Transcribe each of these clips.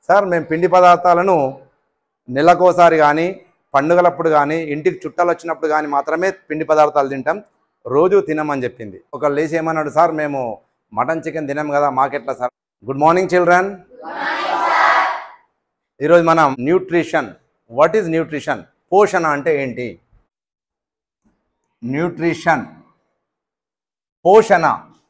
Sir మేము పిండి పదార్థాలను నెలకోసారి కానీ పండుగలప్పుడు కానీ ఇంటికి చుట్టాలు వచ్చినప్పుడు కానీ మాత్రమే పిండి పదార్థాలు తింటాం రోజు తినమని చెప్పింది ఒక లేచి ఏమన్నాడు సార్ మేము మటన్ చికెన్ తినాం కదా మాకెట్లా సార్ గుడ్ మార్నింగ్ చిల్డ్రన్ ఈరోజు మనం న్యూట్రిషన్ వాట్ ఈజ్ న్యూట్రిషన్ పోషణ అంటే ఏంటి న్యూట్రిషన్ పోషణ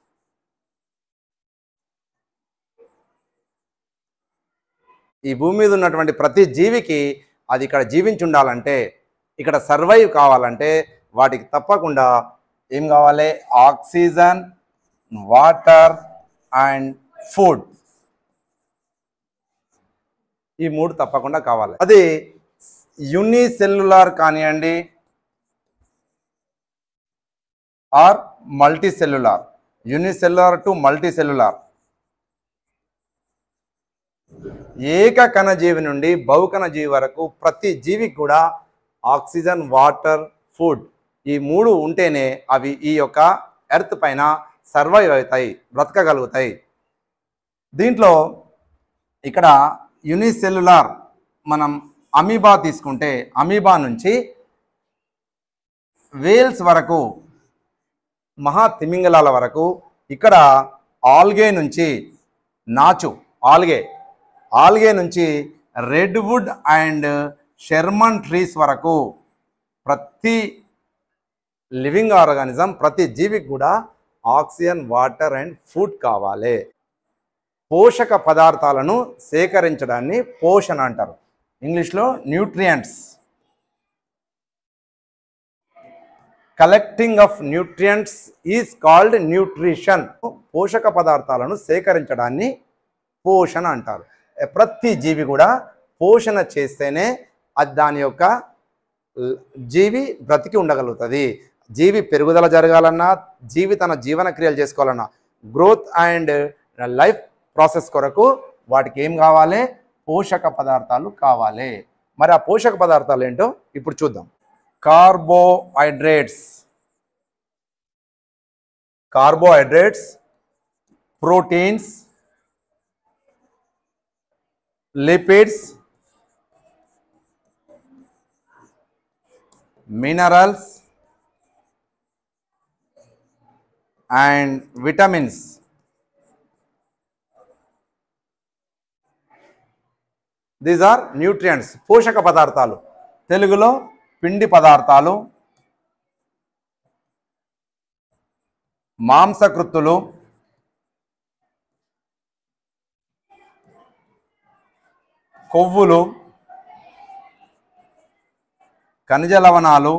ఈ భూమి మీద ఉన్నటువంటి ప్రతి జీవికి అది ఇక్కడ జీవించి ఉండాలంటే ఇక్కడ సర్వైవ్ కావాలంటే వాటికి తప్పకుండా ఏం కావాలి ఆక్సిజన్ వాటర్ అండ్ ఫుడ్ ఈ మూడు తప్పకుండా కావాలి అది యూనిసెల్యులార్ కానివ్వండి or multicellular unicellular to multicellular ఏక కణజీవి నుండి బహుకణ జీవి వరకు ప్రతి జీవికి కూడా ఆక్సిజన్ వాటర్ ఫుడ్ ఈ మూడు ఉంటేనే అవి ఈ యొక్క ఎర్త్ పైన సర్వైవ్ అవుతాయి బ్రతకగలుగుతాయి దీంట్లో ఇక్కడ యూనిసెల్యులార్ మనం అమీబా తీసుకుంటే అమీబా నుంచి వేల్స్ వరకు మహా తిమింగలాల వరకు ఇక్కడ ఆల్గే నుంచి నాచు ఆల్గే ఆల్గే నుంచి redwood and Sherman trees వరకు ప్రతి లివింగ్ ఆర్గానిజం ప్రతి జీవికి కూడా ఆక్సిజన్ వాటర్ అండ్ ఫుడ్ కావాలి పోషక పదార్థాలను సేకరించడాన్ని పోషణ అంటారు ఇంగ్లీష్లో nutrients collecting of nutrients is called nutrition పోషక పదార్థాలను సేకరించడాన్ని పోషణ అంటారు ప్రతి జీవి కూడా పోషణ చేస్తేనే అది దాని యొక్క ల- జీవి బ్రతికి ఉండగలుగుతుంది జీవి పెరుగుదల జరగాలన్నా జీవి తన జీవన క్రియలు చేసుకోవాలన్నా గ్రోత్ అండ్ లైఫ్ ప్రాసెస్ కొరకు వాటికి ఏం కావాలి పోషక పదార్థాలు కావాలి మరి ఆ పోషక పదార్థాలు ఏంటో ఇప్పుడు చూద్దాం carbohydrates carbohydrates proteins lipids minerals and vitamins these are nutrients పోషక పదార్థాలు తెలుగులో పిండి పదార్థాలు మాంసకృత్తులు కొవ్వులు ఖనిజ లవణాలు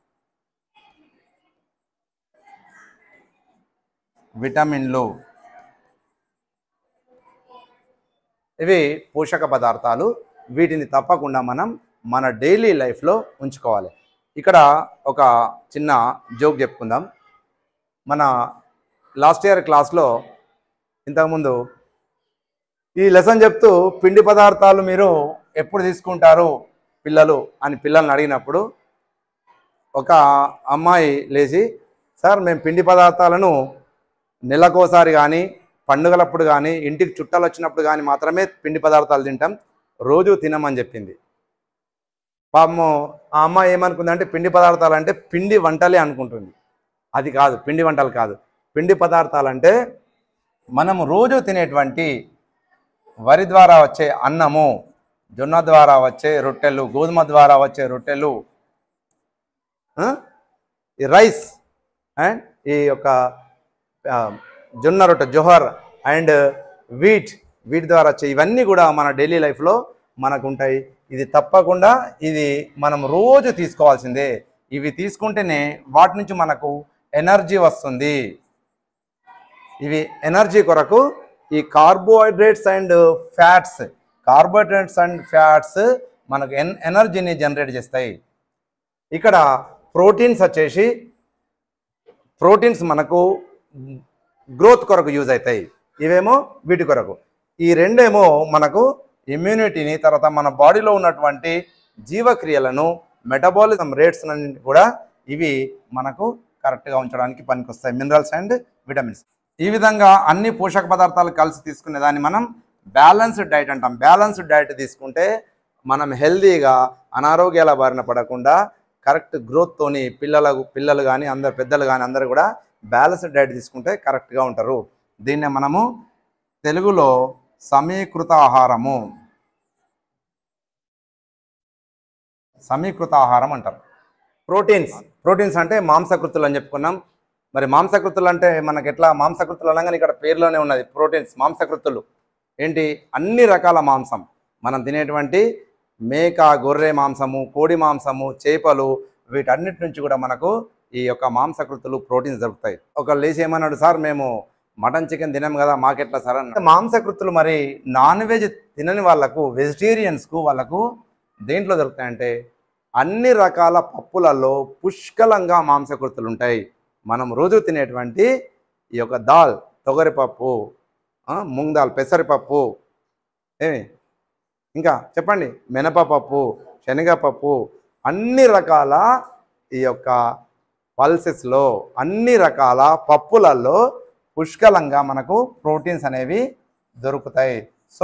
విటమిన్లు ఇవి పోషక పదార్థాలు వీటిని తప్పకుండా మనం మన డైలీ లైఫ్లో ఉంచుకోవాలి ఇక్కడ ఒక చిన్న జోక్ చెప్పుకుందాం మన లాస్ట్ ఇయర్ క్లాస్లో ఇంతకుముందు ఈ లెసన్ చెప్తూ పిండి పదార్థాలు మీరు ఎప్పుడు తీసుకుంటారు పిల్లలు అని పిల్లల్ని అడిగినప్పుడు ఒక అమ్మాయి లేచి సార్ మేము పిండి పదార్థాలను నెలకోసారి కానీ పండుగలప్పుడు కానీ ఇంటికి చుట్టాలు వచ్చినప్పుడు కానీ మాత్రమే పిండి పదార్థాలు తింటాం రోజు తినమని చెప్పింది పాపము ఆ అమ్మాయి ఏమనుకుందంటే పిండి పదార్థాలు అంటే పిండి వంటలే అనుకుంటుంది అది కాదు పిండి వంటలు కాదు పిండి పదార్థాలు అంటే మనము రోజు తినేటువంటి వరి ద్వారా వచ్చే అన్నము జొన్న ద్వారా వచ్చే రొట్టెలు గోధుమ ద్వారా వచ్చే రొట్టెలు ఆ? ఈ రైస్ అండ్ ఈ యొక్క ఆ, జొన్న రొట్టె జొహర్ అండ్ వీట్ వీటి ద్వారా వచ్చే ఇవన్నీ కూడా మన డైలీ లైఫ్లో మనకు ఉంటాయి ఇది తప్పకుండా ఇది మనం రోజు తీసుకోవాల్సిందే ఇవి తీసుకుంటేనే వాటి నుంచి మనకు ఎనర్జీ వస్తుంది ఇవి ఎనర్జీ కొరకు ఈ carbohydrates and fats carbohydrates and fats మనకు ఎన్ ఎనర్జీని జనరేట్ చేస్తాయి ఇక్కడ ప్రోటీన్స్ వచ్చేసి ప్రోటీన్స్ మనకు గ్రోత్ కొరకు యూజ్ అవుతాయి ఇవేమో వీటి కొరకు ఈ రెండేమో మనకు ఇమ్యూనిటీని తర్వాత మన బాడీలో ఉన్నటువంటి జీవక్రియలను మెటబాలిజం రేట్స్ అన్నింటినీ కూడా ఇవి మనకు కరెక్ట్గా ఉంచడానికి పనికొస్తాయి మినరల్స్ అండ్ విటమిన్స్ ఈ విధంగా అన్ని పోషక పదార్థాలు కలిసి తీసుకునే దాన్ని మనం బ్యాలన్స్డ్ డైట్ అంటాం బ్యాలన్స్డ్ డైట్ తీసుకుంటే మనం హెల్దీగా అనారోగ్యాల బారిన పడకుండా కరెక్ట్ గ్రోత్తోని పిల్లలకు పిల్లలు కానీ అందరు పెద్దలు కానీ అందరు కూడా బ్యాలన్స్డ్ డైట్ తీసుకుంటే కరెక్ట్గా ఉంటారు దీన్నే మనము తెలుగులో సమీకృత ఆహారము సమీకృత ఆహారం అంటారు ప్రోటీన్స్ ప్రోటీన్స్ అంటే మాంసకృతులు అని చెప్పుకున్నాం మరి మాంసకృతులు అంటే మనకి ఎట్లా మాంసకృతులు అనగానే ఇక్కడ పేరులోనే ఉన్నది ప్రోటీన్స్ మాంసకృతులు ఏంటి అన్ని రకాల మాంసం మనం తినేటువంటి మేక గొర్రె మాంసము కోడి మాంసము చేపలు వీటన్నిటి నుంచి కూడా మనకు ఈ యొక్క మాంసకృతులు ప్రోటీన్స్ దొరుకుతాయి ఒక లేచి ఏమన్నాడు సార్ మేము మటన్ చికెన్ తినాం కదా మాకెట్లా సార్ అన్న మాంసకృతులు మరి నాన్ వెజ్ తినని వాళ్ళకు వెజిటేరియన్స్కు వాళ్ళకు దేంట్లో దొరుకుతాయంటే అన్ని రకాల పప్పులలో పుష్కలంగా మాంసకృతులు ఉంటాయి మనం రోజు తినేటువంటి ఈ యొక్క దాల్ తొగరిపప్పు ఆ, మూంగ్ దాల్ పెసరపప్పు ఏమి ఇంకా చెప్పండి మినపపప్పు శనగపప్పు అన్ని రకాల ఈ యొక్క పల్సెస్లో అన్ని రకాల పప్పులలో పుష్కలంగా మనకు ప్రోటీన్స్ అనేవి దొరుకుతాయి సో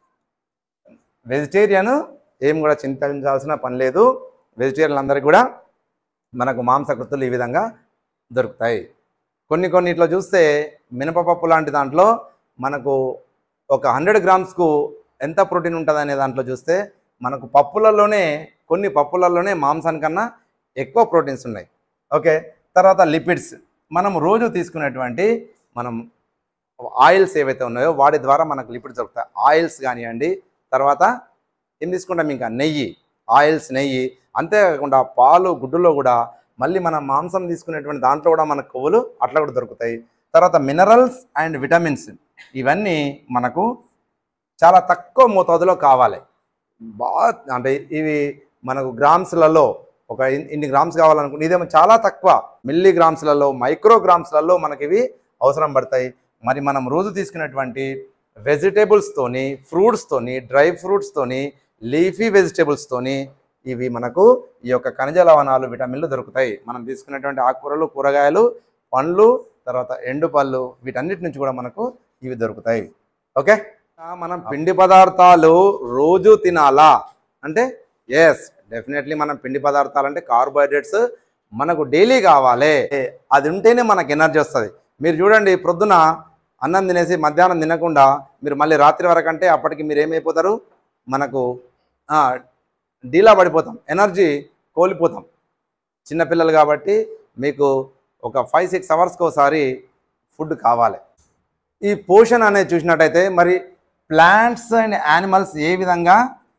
వెజిటేరియన్ ఏం కూడా చింతించాల్సిన పని లేదు వెజిటేరియన్ అందరికీ కూడా మనకు మాంసకృతులు ఈ విధంగా దొరుకుతాయి కొన్ని కొన్నిట్లో చూస్తే మినపపప్పు లాంటి దాంట్లో మనకు ఒక హండ్రెడ్ గ్రామ్స్కు ఎంత ప్రోటీన్ ఉంటుంది అనే దాంట్లో చూస్తే మనకు పప్పులలోనే కొన్ని పప్పులలోనే మాంసానికన్నా ఎక్కువ ప్రోటీన్స్ ఉన్నాయి ఓకే తర్వాత లిపిడ్స్ మనం రోజు తీసుకునేటువంటి మనం ఆయిల్స్ ఏవైతే ఉన్నాయో వాటి ద్వారా మనకు లిపిడ్స్ దొరుకుతాయి ఆయిల్స్ కానివ్వండి తర్వాత ఏం తీసుకుంటాం ఇంకా నెయ్యి ఆయిల్స్ నెయ్యి అంతేకాకుండా పాలు గుడ్డులో కూడా మళ్ళీ మనం మాంసం తీసుకునేటువంటి దాంట్లో కూడా మనకు కొవ్వులు అట్లా కూడా దొరుకుతాయి తర్వాత మినరల్స్ అండ్ విటమిన్స్ ఇవన్నీ మనకు చాలా తక్కువ మోతాదులో కావాలి బాగా అంటే ఇవి మనకు గ్రామ్స్లలో ఒక ఇన్- ఇన్ని గ్రామ్స్ కావాలనుకుంటే ఇదేమో చాలా తక్కువ మిల్లీ గ్రామ్స్లలో మైక్రో గ్రామ్స్లలో మనకి ఇవి అవసరం పడతాయి మరి మనం రోజు తీసుకునేటువంటి వెజిటేబుల్స్తోని ఫ్రూట్స్తోని డ్రై ఫ్రూట్స్తోని లీఫీ వెజిటేబుల్స్తోని ఇవి మనకు ఈ యొక్క ఖనిజ లవణాలు విటమిన్లు దొరుకుతాయి మనం తీసుకునేటువంటి ఆకుకూరలు కూరగాయలు పండ్లు తర్వాత ఎండు పళ్ళు వీటన్నిటి నుంచి కూడా మనకు ఇవి దొరుకుతాయి ఓకే ఆ, మనం పిండి పదార్థాలు రోజు తినాలా అంటే ఎస్ డెఫినెట్లీ మనం పిండి పదార్థాలు అంటే కార్బోహైడ్రేట్స్ మనకు డైలీ కావాలి అది ఉంటేనే మనకు ఎనర్జీ వస్తుంది మీరు చూడండి ప్రొద్దున అన్నం తినేసి మధ్యాహ్నం తినకుండా మీరు మళ్ళీ రాత్రి వరకు అంటే అప్పటికి మీరు ఏమైపోతారు మనకు ఆ, డీలా పడిపోతాం ఎనర్జీ కోల్పోతాం చిన్నపిల్లలు కాబట్టి మీకు ఒక ఫైవ్ సిక్స్ అవర్స్కి ఒకసారి ఫుడ్ కావాలి ఈ పోషణ అనేది చూసినట్టయితే మరి ప్లాంట్స్ అండ్ యానిమల్స్ ఏ విధంగా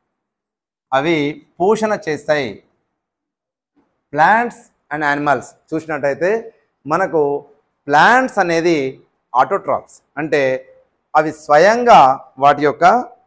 అవి పోషణ చేస్తాయి ప్లాంట్స్ అండ్ యానిమల్స్ చూసినట్టయితే మనకు ప్లాంట్స్ అనేది ఆటోట్రాప్స్ అంటే అవి స్వయంగా వాటి యొక్క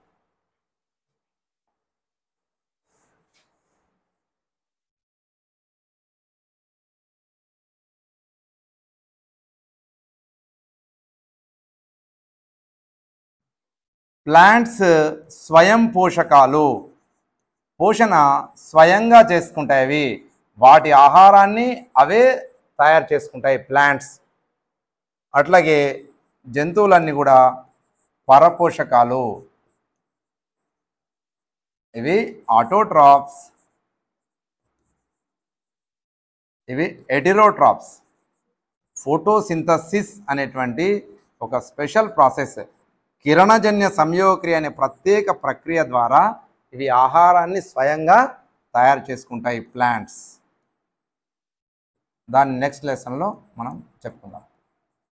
ప్లాంట్స్ స్వయం పోషకాలు పోషణ స్వయంగా చేసుకుంటాయి అవి వాటి ఆహారాన్ని అవే తయారు చేసుకుంటాయి ప్లాంట్స్ అట్లాగే జంతువులన్నీ కూడా పరపోషకాలు ఇవి ఆటోట్రాప్స్ ఇవి ఎటిరోట్రాప్స్ ఫోటోసింథసిస్ అనేటువంటి ఒక స్పెషల్ ప్రాసెస్ కిరణజన్య సంయోగక్రియ అనే ప్రత్యేక ప్రక్రియ ద్వారా ఇవి ఆహారాన్ని స్వయంగా తయారు చేసుకుంటాయి ప్లాంట్స్ దాన్ని నెక్స్ట్ లెసన్లో మనం చెప్పుకుందాం